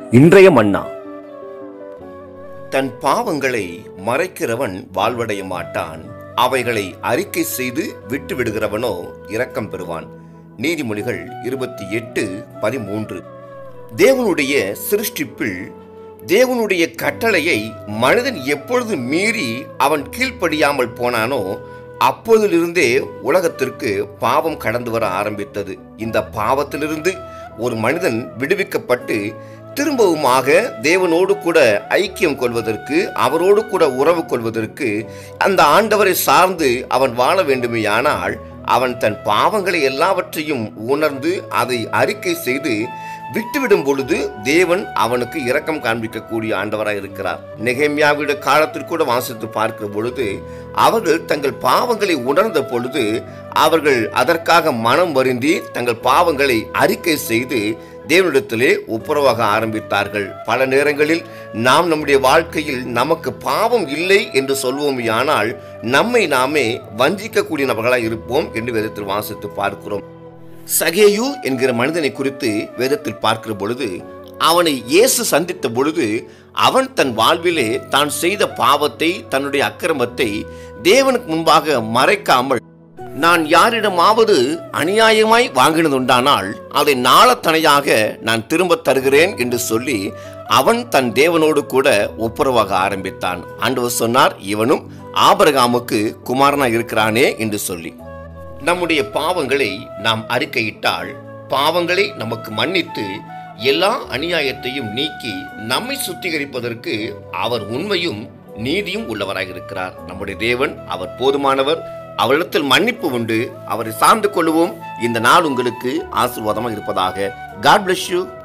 இன்றைய மன்னா தன் பாவங்களை மறைக்கிறவன் வாழ்வடைய மாட்டான் அவைகளை அறிக்கை செய்து விட்டு விடுகிறவனோ இரக்கம் பெறுவான் நீதிமொழிகள் இருபத்தி எட்டு பதிமூன்று தேவனுடைய சிருஷ்டிப்பில் தேவனுடைய கட்டளையை மனிதன் எப்பொழுது மீறி அவன் கீழ்ப்படியாமல் போனானோ அப்போதிலிருந்தே உலகத்திற்கு பாவம் கடந்து வர ஆரம்பித்தது இந்த பாவத்திலிருந்து ஒரு மனிதன் விடுவிக்கப்பட்டு திரும்பவுமாக தேவனோடு கூட ஐக்கியம் கொள்வதற்கு அவரோடு கூட உறவு கொள்வதற்கு அந்த ஆண்டவரை சார்ந்து அவன் வாழ வேண்டுமேயானால் அவன் தன் பாவங்களை எல்லாவற்றையும் உணர்ந்து அதை அறிக்கை செய்து விட்டுவிடும் பொழுது தேவன் அவனுக்கு இரக்கம் காண்பிக்கக்கூடிய ஆண்டவராய் இருக்கிறார் நெகேமியாவுடைய காலத்தில் கூட வாசித்து பார்க்கிற பொழுது அவர்கள் தங்கள் பாவங்களை உணர்ந்த பொழுது அவர்கள் அதற்காக மனம் வருந்தி தங்கள் பாவங்களை அறிக்கை செய்து தேவனிடத்திலே ஒப்புரவாக ஆரம்பித்தார்கள் பல நேரங்களில் நாம் நம்முடைய வாழ்க்கையில் நமக்கு பாவம் இல்லை என்று சொல்வோமையானால் நம்மை நாமே வஞ்சிக்கக்கூடிய நபர்களாக இருப்போம் என்று வேதத்தில் வாசித்து பார்க்கிறோம் சகேயு என்கிற மனிதனை குறித்து வேதத்தில் பார்க்கிற பொழுது அவனை இயேசு சந்தித்த பொழுது அவன் தன் வாழ்விலே தான் செய்த பாவத்தை தன்னுடைய அக்கிரமத்தை தேவனுக்கு முன்பாக மறைக்காமல் நான் யாரிடமாவது அநியாயமாய் வாங்கினதுண்டானால் அதை நாளத்தனையாக நான் திரும்ப தருகிறேன் என்று சொல்லி அவன் தன் தேவனோடு கூட ஒப்புரவாக ஆரம்பித்தான் ஆண்டவர் சொன்னார் இவனும் ஆபரகாமுக்கு குமாரனா இருக்கிறானே என்று சொல்லி நம்முடைய பாவங்களை நாம் அறிக்கையிட்டால் பாவங்களை நமக்கு மன்னித்து எல்லா அநியாயத்தையும் நீக்கி நம்மை சுத்திகரிப்பதற்கு அவர் உண்மையும் நீதியும் உள்ளவராக இருக்கிறார் நம்முடைய தேவன் அவர் போதுமானவர் அவரிடத்தில் மன்னிப்பு உண்டு அவரை சார்ந்து கொள்வோம் இந்த நாள் உங்களுக்கு ஆசீர்வாதமாக இருப்பதாக காட் bless யூ